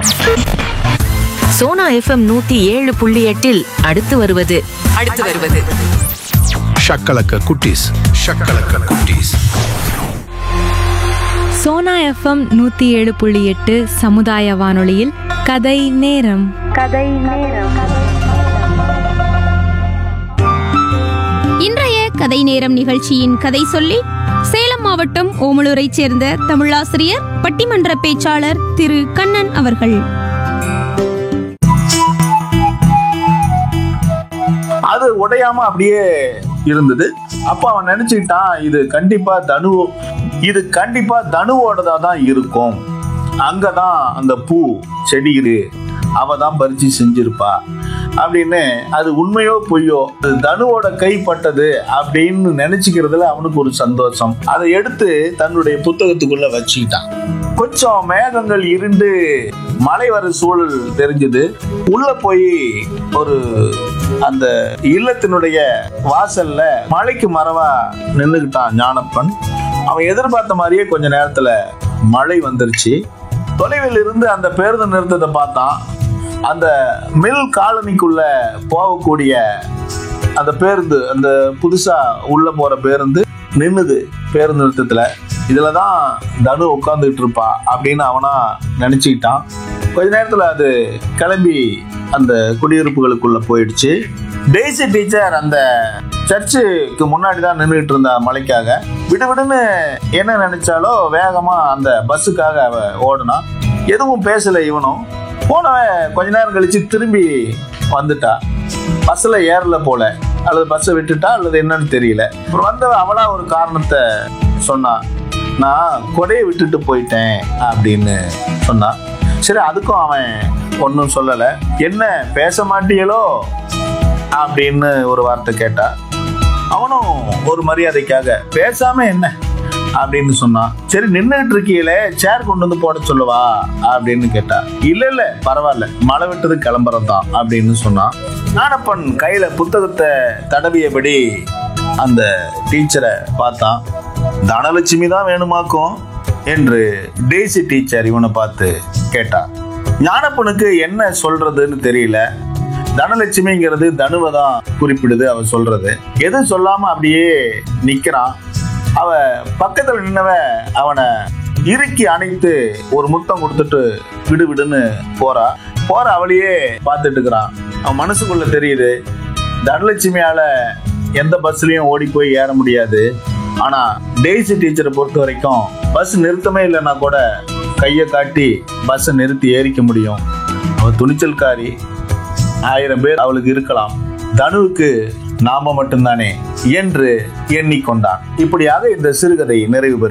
Sona FM நூத்தி ஏழு புள்ளி எட்டில் அடுத்து வருவது அடுத்து வருவது ஷக்கலக்க குட்டீஸ் ஷக்கலக்க குட்டீஸ் சோனா எஃப்எம் நூற்றி ஏழு புள்ளி எட்டு சமுதாய வானொலியில் கதை நேரம் இன்றைய கதை நேரம் நிகழ்ச்சியின் கதை சொல்லி சேலம் மாவட்டம் ஓமலூரைச் சேர்ந்த தமிழாசிரியர் பட்டிமன்ற பேச்சாளர் திரு கண்ணன் அவர்கள் அது உடையாம அப்படியே இருந்தது அப்ப அவன் நினைச்சுக்கிட்டான் இது கண்டிப்பா தனு இது கண்டிப்பா தனுவோடதா தான் இருக்கும் அங்கதான் அந்த பூ செடி இரு அவ தான் பறிச்சு செஞ்சிருப்பா அப்படின்னு அது உண்மையோ பொய்யோ அது தனுவோட கைப்பட்டது அப்படின்னு நினைச்சுக்கிறதுல அவனுக்கு ஒரு சந்தோஷம் அதை எடுத்து தன்னுடைய புத்தகத்துக்குள்ள வச்சுக்கிட்டான் கொஞ்சம் மேகங்கள் இருண்டு மழை வர சூழல் தெரிஞ்சது உள்ள போய் ஒரு அந்த இல்லத்தினுடைய வாசல்ல மழைக்கு மறவா நின்னுக்கிட்டான் ஞானப்பன் அவன் எதிர்பார்த்த மாதிரியே கொஞ்ச நேரத்துல மழை வந்துருச்சு தொலைவில் இருந்து அந்த பேருந்து நிறுத்தத்தை பார்த்தான் அந்த மில் காலனிக்குள்ள போகக்கூடிய அந்த பேருந்து அந்த புதுசா உள்ள போற பேருந்து நின்னுது பேருந்து நிறுத்தத்துல இதுலதான் தனு உட்காந்துட்டு இருப்பா அப்படின்னு அவனா நினைச்சுக்கிட்டான் கொஞ்ச நேரத்துல அது கிளம்பி அந்த குடியிருப்புகளுக்குள்ள போயிடுச்சு டெய்ஸி டீச்சர் அந்த சர்ச்சுக்கு முன்னாடி தான் நின்றுட்டு இருந்தா மலைக்காக விடுவிடுன்னு என்ன நினைச்சாலோ வேகமா அந்த பஸ்ஸுக்காக அவ ஓடுனா எதுவும் பேசல இவனும் போனவன் கொஞ்ச நேரம் கழிச்சு திரும்பி வந்துட்டா பஸ்ல ஏறல போல அல்லது பஸ்ஸை விட்டுட்டா அல்லது என்னன்னு தெரியல அப்புறம் வந்தவன் அவளா ஒரு காரணத்தை சொன்னா நான் கொடையை விட்டுட்டு போயிட்டேன் அப்படின்னு சொன்னான் சரி அதுக்கும் அவன் ஒன்றும் சொல்லலை என்ன பேச மாட்டியலோ அப்படின்னு ஒரு வார்த்தை கேட்டா அவனும் ஒரு மரியாதைக்காக பேசாம என்ன அப்படின்னு சொன்னான் சரி நின்றுட்டு இருக்கீங்களே சேர் கொண்டு வந்து போட சொல்லவா அப்படின்னு கேட்டா இல்ல இல்ல பரவாயில்ல மழை விட்டது கிளம்புறது தான் அப்படின்னு சொன்னான் ஞானப்பன் கையில புத்தகத்தை தடவியபடி அந்த டீச்சரை பார்த்தான் தனலட்சுமி தான் வேணுமாக்கும் என்று டேசி டீச்சர் இவனை பார்த்து கேட்டான் ஞானப்பனுக்கு என்ன சொல்றதுன்னு தெரியல தனலட்சுமிங்கிறது தனுவை தான் குறிப்பிடுது அவ சொல்றது எதுவும் சொல்லாம அப்படியே நிக்கிறான் அவ பக்கத்துல நின்னவ அவனை இறுக்கி அணைத்து ஒரு முத்தம் கொடுத்துட்டு விடு விடுன்னு போறா போற அவளையே பார்த்துட்டு இருக்கிறான் அவன் மனசுக்குள்ள தெரியுது தனலட்சுமியால எந்த பஸ்லயும் ஓடி போய் ஏற முடியாது ஆனா டெய்ஸி டீச்சரை பொறுத்த வரைக்கும் பஸ் நிறுத்தமே இல்லைன்னா கூட கையை காட்டி பஸ்ஸை நிறுத்தி ஏறிக்க முடியும் அவ துணிச்சல்காரி ஆயிரம் பேர் அவளுக்கு இருக்கலாம் தனுவுக்கு நாம மட்டும்தானே என்று எண்ணிக்கொண்டான் இப்படியாக இந்த சிறுகதை நிறைவு பெறுகிறது